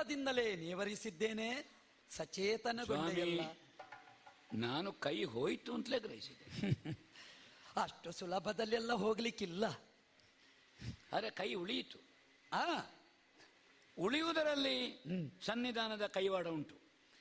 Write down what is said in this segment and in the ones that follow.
ರಕ್ತದಿಂದಲೇ ನೇವರಿಸಿದ್ದೇನೆ ಸಚೇತನಗೊಂಡೆಯಲ್ಲ ನಾನು ಕೈ ಹೋಯ್ತು ಅಂತಲೇ ಗ್ರಹಿಸಿದೆ ಅಷ್ಟು ಸುಲಭದಲ್ಲೆಲ್ಲ ಹೋಗ್ಲಿಕ್ಕಿಲ್ಲ ಆದರೆ ಕೈ ಉಳಿಯಿತು ಆ ಉಳಿಯುವುದರಲ್ಲಿ ಸನ್ನಿಧಾನದ ಕೈವಾಡ ಉಂಟು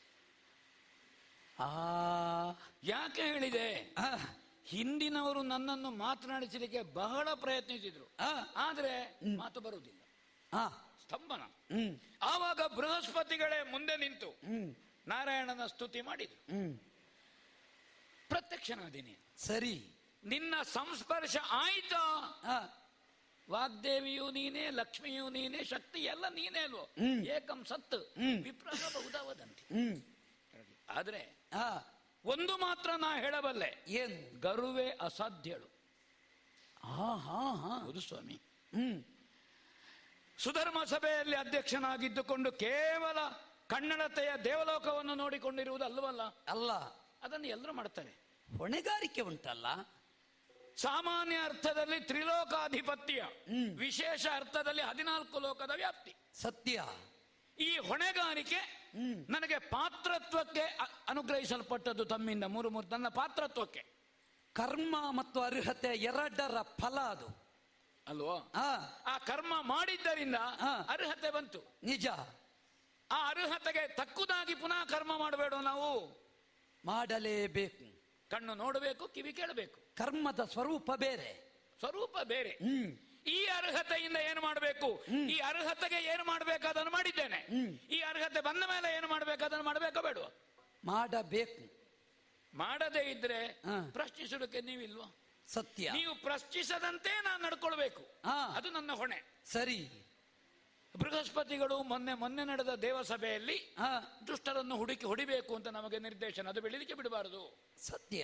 ಆ ಯಾಕೆ ಹೇಳಿದೆ ಆ, ಹಿಂದಿನವರು ನನ್ನನ್ನು ಮಾತನಾಡಿಸಲಿಕ್ಕೆ ಬಹಳ ಪ್ರಯತ್ನಿಸಿದ್ರು ಆ, ಆದ್ರೆ ಮಾತು ಬರುವುದಿಲ್ಲ ಆ, ಸ್ತಂಭನ ಹ್ಮ್ ಆವಾಗ ಬೃಹಸ್ಪತಿಗಳೇ ಮುಂದೆ ನಿಂತು ಹ್ಮ್ ನಾರಾಯಣನ ಸ್ತುತಿ ಮಾಡಿದ್ರು ಹ್ಮ್ ಪ್ರತ್ಯಕ್ಷನಾದೀನಿ ಸರಿ ನಿನ್ನ ಸಂಸ್ಪರ್ಶ ಆಯ್ತಾ ಆ, ವಾಗ್ದೇವಿಯು ನೀನೇ ಲಕ್ಷ್ಮಿಯು ನೀನೇ ಶಕ್ತಿ ಎಲ್ಲ ನೀನೇ ಅಲ್ವೋ ಹ್ಮ್. ಏಕಂ ಸತ್ ಹ್ಮ್. ವಿಪ್ರಹ ಬಹುಧಾವದಂತಿ ಹ್ಮ್ ಆದ್ರೆ ಆ ಒಂದು ಮಾತ್ರ ನಾ ಹೇಳಬಲ್ಲೆ ಏನು ಗರುವೆ ಅಸಾಧ್ಯಳು ಹಾ ಹಾ ಹಾ ಹೌದು ಸ್ವಾಮಿ ಹ್ಮ್ ಸುಧರ್ಮ ಸಭೆಯಲ್ಲಿ ಅಧ್ಯಕ್ಷನಾಗಿದ್ದುಕೊಂಡು ಕೇವಲ ಕನ್ನಡತೆಯ ದೇವಲೋಕವನ್ನು ನೋಡಿಕೊಂಡಿರುವುದು ಅಲ್ಲವಲ್ಲ ಅಲ್ಲ ಅದನ್ನು ಎಲ್ಲರೂ ಮಾಡ್ತಾರೆ ಹೊಣೆಗಾರಿಕೆ ಉಂಟಲ್ಲ ಸಾಮಾನ್ಯ ಅರ್ಥದಲ್ಲಿ ತ್ರಿಲೋಕಾಧಿಪತ್ಯ ಹ್ಮ್. ವಿಶೇಷ ಅರ್ಥದಲ್ಲಿ ಹದಿನಾಲ್ಕು ಲೋಕದ ವ್ಯಾಪ್ತಿ ಸತ್ಯ ಈ ಹೊಣೆಗಾರಿಕೆ ಹ್ಮ್. ನನಗೆ ಪಾತ್ರತ್ವಕ್ಕೆ ಅ- ಅನುಗ್ರಹಿಸಲ್ಪಟ್ಟದ್ದು ತಮ್ಮಿಂದ ಮೂರು ಮೂರು ನನ್ನ ಪಾತ್ರತ್ವಕ್ಕೆ ಕರ್ಮ ಮತ್ತು ಅರ್ಹತೆ ಎರಡರ ಫಲ ಅದು ಅಲ್ವೋ ಆ ಆ ಕರ್ಮ ಮಾಡಿದ್ದರಿಂದ ಹಾ. ಅರ್ಹತೆ ಬಂತು ನಿಜ ಆ ಅರ್ಹತೆಗೆ ತಕ್ಕುದಾಗಿ ಪುನಃ ಕರ್ಮ ಮಾಡಬೇಡ ನಾವು ಮಾಡಲೇಬೇಕು ಕಣ್ಣು ನೋಡಬೇಕು ಕಿವಿ ಕೇಳಬೇಕು ಕರ್ಮದ ಸ್ವರೂಪ ಬೇರೆ ಸ್ವರೂಪ ಬೇರೆ ಹ್ಮ್ ಈ ಅರ್ಹತೆಯಿಂದ ಏನು ಮಾಡಬೇಕು ಈ ಅರ್ಹತೆಗೆ ಏನು ಮಾಡಬೇಕು ಅದನ್ನು ಮಾಡಿದ್ದೇನೆ ಹ್ಮ್. ಈ ಅರ್ಹತೆ ಬಂದ ಮೇಲೆ ಏನು ಮಾಡಬೇಕು ಅದನ್ನು ಮಾಡಬೇಕೋ ಬೇಡ ಮಾಡಬೇಕು ಮಾಡದೇ ಇದ್ರೆ ಹಾ. ಪ್ರಶ್ನಿಸೋದಕ್ಕೆ ನೀವಿಲ್ವಾ ಸತ್ಯ ನೀವು ಪ್ರಶ್ನಿಸದಂತೆ ನಾನು ನಡ್ಕೊಳ್ಬೇಕು ಹಾ. ಅದು ನನ್ನ ಹೊಣೆ ಸರಿ ಬೃಹಸ್ಪತಿಗಳು ಮೊನ್ನೆ ಮೊನ್ನೆ ನಡೆದ ದೇವಸಭೆಯಲ್ಲಿ ಆ ದುಷ್ಟರನ್ನು ಹುಡುಕಿ ಹೊಡಿಬೇಕು ಅಂತ ನಮಗೆ ನಿರ್ದೇಶನ ಅದು ಬೆಳಿಲಿಕ್ಕೆ ಬಿಡಬಾರದು ಸತ್ಯ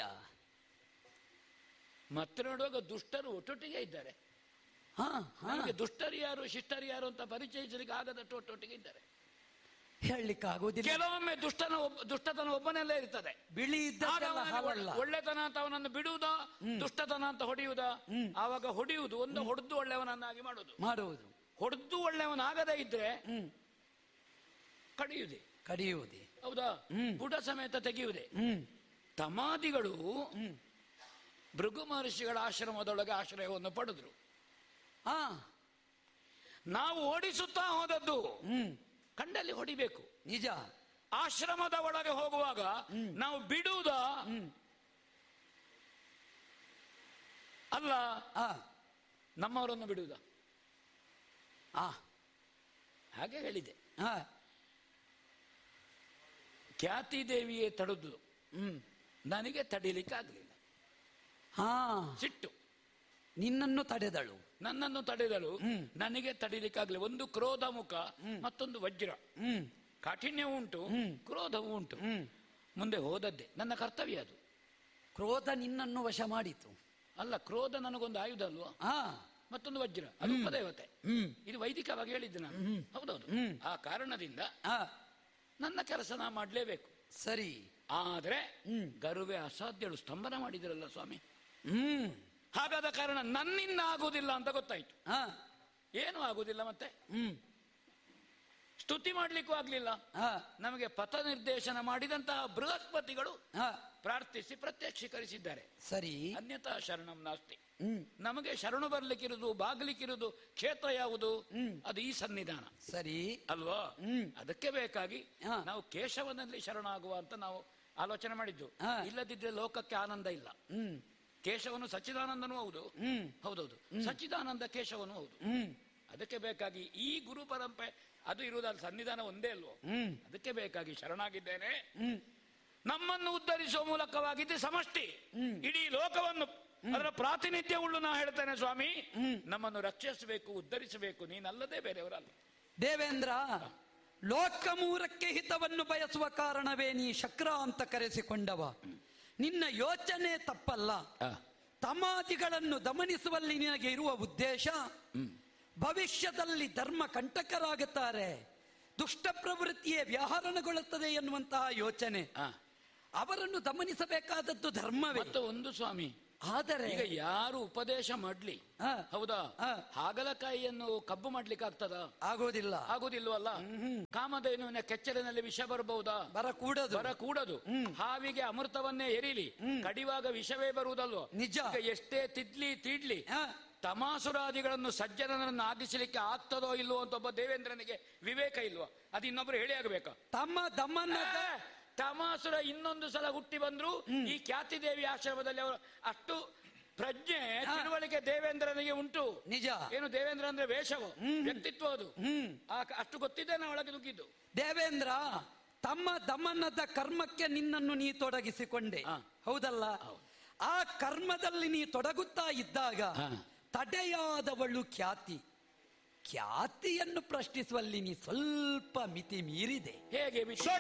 ಮತ್ತೆ ನೋಡುವಾಗ ದುಷ್ಟರು ಒಟ್ಟೊಟ್ಟಿಗೆ ಇದ್ದಾರೆ ಹಾ ಹಾ ನಮಗೆ ದುಷ್ಟರು ಯಾರು ಶಿಷ್ಟರು ಯಾರು ಅಂತ ಪರಿಚಯಿಸಲಿಕ್ಕೆ ಆಗದಷ್ಟು ಒಟ್ಟೊಟ್ಟಿಗೆ ಇದ್ದಾರೆ ಹೇಳಲಿಕ್ಕೆ ಆಗೋದಿಲ್ಲ ಕೆಲವೊಮ್ಮೆ ದುಷ್ಟನ ಒಬ್ಬ- ದುಷ್ಟತನ ಒಬ್ಬನಲ್ಲೇ ಇರ್ತದೆ ಬಿಳಿ ಆಗ ಇದ್ದದ್ದೆಲ್ಲ ಅವನಿಗೆ ಹಾವಲ್ಲ ಒಳ್ಳೆ- ಒಳ್ಳೆತನ ಅಂತ ಅವನನ್ನು ಬಿಡುವುದಾ ದುಷ್ಟತನ ಅಂತ ಹೊಡೆಯುವುದಾ ಆವಾಗ ಹೊಡೆಯುವುದು ಒಂದು ಹೊಡೆದು ಒಳ್ಳೆಯವನನ್ನಾಗಿ ಮಾಡುವುದು ಮಾಡುವುದು ಹೊಡೆದು ಒಳ್ಳೆಯವನಾಗದೇ ಇದ್ರೆ ಹ್ಮ್ ಕಡಿಯುವುದೇ ಕಡಿಯುವುದೇ ಹೌದಾ ಹ್ಮ್. ಬುಡ ಸಮೇತ ತೆಗೆಯುವುದೇ ಹ್ಮ್ ತಮಾದಿಗಳು ಹ್ಮ್ ಭೃಗು ಮಹರ್ಷಿಗಳ ಆಶ್ರಮದೊಳಗೆ ಆಶ್ರಯವನ್ನು ಪಡೆದ್ರು ಹಾ ನಾವು ಓಡಿಸುತ್ತಾ ಹೋದದ್ದು ಹ್ಮ್ ಕಂಡಲ್ಲಿ ಹೊಡಿಬೇಕು ನಿಜ ಆಶ್ರಮದ ಒಳಗೆ ಹೋಗುವಾಗ ನಾವು ಬಿಡುವುದ ಹ್ಮ್ ಅಲ್ಲ ಆ ನಮ್ಮವರನ್ನು ಬಿಡುವುದ ಆ ಹಾಗೆ ಹೇಳಿದೆ ಹಾ ಖ್ಯಾತಿ ದೇವಿಯೇ ತಡೆದು ಹ್ಮ್ ನನಗೆ ತಡಿಲಿಕ್ಕಾಗಲಿಲ್ಲ ಹಾ ಸಿಟ್ಟು ನಿನ್ನನ್ನು ತಡೆದಳು ನನ್ನನ್ನು ತಡೆದಳು ಹ್ಮ್. ನನಗೆ ತಡಿಲಿಕ್ಕಾಗಲಿ ಒಂದು ಕ್ರೋಧ ಮುಖ ಮತ್ತೊಂದು ವಜ್ರ ಹ್ಮ್ ಕಾಠಿಣ್ಯವೂ ಉಂಟು ಹ್ಮ್. ಕ್ರೋಧವೂ ಉಂಟು ಹ್ಮ್ ಮುಂದೆ ಹೋದದ್ದೇ ನನ್ನ ಕರ್ತವ್ಯ ಅದು ಕ್ರೋಧ ನಿನ್ನನ್ನು ವಶ ಮಾಡಿತು ಅಲ್ಲ ಕ್ರೋಧ ನನಗೊಂದು ಆಯುಧ ಅಲ್ವಾ ಹಾ ಮತ್ತೊಂದು ವಜ್ರ ಅದು ಉಪದೇವತೆ ಹ್ಮ್ ಇದು ವೈದಿಕವಾಗಿ ಹೇಳಿದ್ದು ನಾನು ಹೌದೌದು ಹ್ಮ್. ಆ ಕಾರಣದಿಂದ ಆ ನನ್ನ ಕೆಲಸ ನಾ ಮಾಡಲೇಬೇಕು ಸರಿ ಆದ್ರೆ ಹ್ಮ್. ಗರುವೆ ಅಸಾಧ್ಯಳು ಸ್ತಂಭನ ಮಾಡಿದ್ರಲ್ಲ ಸ್ವಾಮಿ ಹ್ಮ್ ಹಾಗಾದ ಕಾರಣ ನನ್ನಿಂದ ಆಗುವುದಿಲ್ಲ ಅಂತ ಗೊತ್ತಾಯ್ತು ಹಾ ಏನು ಆಗುವುದಿಲ್ಲ ಮತ್ತೆ ಹ್ಮ್ ಸ್ತುತಿ ಮಾಡ್ಲಿಕ್ಕೂ ಆಗ್ಲಿಲ್ಲ ಹಾ ನಮಗೆ ಪಥ ನಿರ್ದೇಶನ ಮಾಡಿದಂತಹ ಬೃಹಸ್ಪತಿಗಳು ಹಾ ಪ್ರಾರ್ಥಿಸಿ ಪ್ರತ್ಯಕ್ಷೀಕರಿಸಿದ್ದಾರೆ ಸರಿ ಅನ್ಯತಾ ಶರಣಂ ನಾಸ್ತಿ ಹ್ಮ್ ನಮಗೆ ಶರಣು ಬರ್ಲಿಕ್ಕಿರುವುದು ಬಾಗ್ಲಿಕ್ಕಿರುವುದು ಕ್ಷೇತ್ರ ಯಾವುದು ಅದು ಈ ಸನ್ನಿಧಾನ ಸರಿ ಅಲ್ವಾ ಹ್ಮ್. ಅದಕ್ಕೆ ಬೇಕಾಗಿ ಹಾ. ನಾವು ಕೇಶವನಲ್ಲಿ ಶರಣಾಗುವ ಅಂತ ನಾವು ಆಲೋಚನೆ ಮಾಡಿದ್ದು ಹಾ. ಇಲ್ಲದಿದ್ರೆ ಲೋಕಕ್ಕೆ ಆನಂದ ಇಲ್ಲ ಹ್ಮ್ ಕೇಶವನು ಸಚ್ಚಿದಾನಂದನೂ ಹೌದು ಹ್ಮ್ ಹೌದೌದು ಸಚ್ಚಿದಾನಂದ ಕೇಶವನು ಹೌದು ಹ್ಮ್ ಅದಕ್ಕೆ ಬೇಕಾಗಿ ಈ ಗುರು ಪರಂಪರೆ ಅದು ಇರುವುದಲ್ಲ ಸನ್ನಿಧಾನ ಒಂದೇ ಅಲ್ವೋ ಹ್ಮ್ ಅದಕ್ಕೆ ಬೇಕಾಗಿ ಶರಣಾಗಿದ್ದೇನೆ ಹ್ಮ್ ನಮ್ಮನ್ನು ಉದ್ಧರಿಸುವ ಮೂಲಕವಾಗಿದ್ದೆ ಸಮಷ್ಟಿ ಹ್ಮ್. ಇಡೀ ಲೋಕವನ್ನು ಅದರ ಪ್ರಾತಿನಿಧ್ಯ ಉಳ್ಳು ನಾ ಹೇಳ್ತೇನೆ ಸ್ವಾಮಿ ನಮ್ಮನ್ನು ರಕ್ಷಿಸಬೇಕು ಉದ್ಧರಿಸಬೇಕು ನೀನಲ್ಲದೆ ಬೇರೆಯವರಲ್ಲ ದೇವೇಂದ್ರ ಲೋಕಮೂರಕ್ಕೆ ಹಿತವನ್ನು ಬಯಸುವ ಕಾರಣವೇ ನೀ ಶಕ್ರ ಅಂತ ಕರೆಸಿಕೊಂಡವ ನಿನ್ನ ಯೋಚನೆ ತಪ್ಪಲ್ಲ ತಮಾದಿಗಳನ್ನು ದಮನಿಸುವಲ್ಲಿ ನಿನಗೆ ಇರುವ ಉದ್ದೇಶ ಭವಿಷ್ಯದಲ್ಲಿ ಧರ್ಮ ಕಂಟಕರಾಗುತ್ತಾರೆ ದುಷ್ಟ ಪ್ರವೃತ್ತಿಯೇ ವ್ಯಾಹರಣಗೊಳ್ಳುತ್ತದೆ ಎನ್ನುವಂತಹ ಯೋಚನೆ ಆ. ಅವರನ್ನು ದಮನಿಸಬೇಕಾದದ್ದು ಧರ್ಮವೇ ಮತ್ತು ಒಂದು ಸ್ವಾಮಿ ಆದರೆ ಈಗ ಯಾರು ಉಪದೇಶ ಮಾಡ್ಲಿ ಹಾ. ಹೌದಾ ಹಾ. ಹಾಗಲಕಾಯಿಯನ್ನು ಕಬ್ಬು ಮಾಡ್ಲಿಕ್ಕೆ ಆಗ್ತದ ಆಗೋದಿಲ್ಲ ಆಗುದಿಲ್ವಲ್ಲ ಕಾಮಧೇನುವಿನ ಕೆಚ್ಚಲಿನಲ್ಲಿ ವಿಷ ಬರಬಹುದಾ ಬರಕೂಡದು ಬರ ಕೂಡದು ಹಾವಿಗೆ ಅಮೃತವನ್ನೇ ಎರಿಲಿ ಕಡಿವಾಗ ವಿಷವೇ ಬರುವುದಲ್ವೋ ನಿಜ. ಈಗ ಎಷ್ಟೇ ತಿದ್ಲಿ ತೀಡ್ಲಿ ಹಾ. ತಮಾಸುರಾದಿಗಳನ್ನು ಸಜ್ಜನರನ್ನು ಆಗಿಸಲಿಕ್ಕೆ ಆಗ್ತದೋ ಇಲ್ವೋ ಅಂತ ಒಬ್ಬ ದೇವೇಂದ್ರನಿಗೆ ವಿವೇಕ ಇಲ್ವೋ ಅದು ಇನ್ನೊಬ್ರು ಹೇಳಿ ಆಗಬೇಕಾ ತಮ್ಮ ದಮ್ಮನ್ನ ಏ, ತಮಾಸುರ ಇನ್ನೊಂದು ಸಲ ಹುಟ್ಟಿ ಬಂದ್ರು ಈ ಖ್ಯಾತಿ ದೇವಿ ಆಶ್ರಮದಲ್ಲಿ ಅವರು ಅಷ್ಟು ಪ್ರಜ್ಞೆ ತಿಳುವಳಿಕೆ ದೇವೇಂದ್ರನಿಗೆ ಉಂಟು ನಿಜ ಏನು ದೇವೇಂದ್ರ ಅಂದ್ರೆ ವೇಷವು ವ್ಯಕ್ತಿತ್ವ ಅದು ಆ ಕ- ಅಷ್ಟು ಗೊತ್ತಿದ್ದೇನೆ ಒಳಗೆ ನುಗ್ಗಿದ್ದು ದೇವೇಂದ್ರ ತಮ್ಮ ದಮ್ಮನ್ನದ ಕರ್ಮಕ್ಕೆ ನಿನ್ನನ್ನು ನೀ ತೊಡಗಿಸಿಕೊಂಡೆ ಹಾ. ಹೌದಲ್ಲ ಆ ಕರ್ಮದಲ್ಲಿ ನೀ ತೊಡಗುತ್ತಾ ಇದ್ದಾಗ ಹಾ. ತಡೆಯಾದವಳು ಖ್ಯಾತಿ ಖ್ಯಾತಿಯನ್ನು ಪ್ರಶ್ನಿಸುವಲ್ಲಿ ನೀ ಸ್ವಲ್ಪ ಮಿತಿ ಮೀರಿದೆ ಹೇಗೆ ವಿಷಯ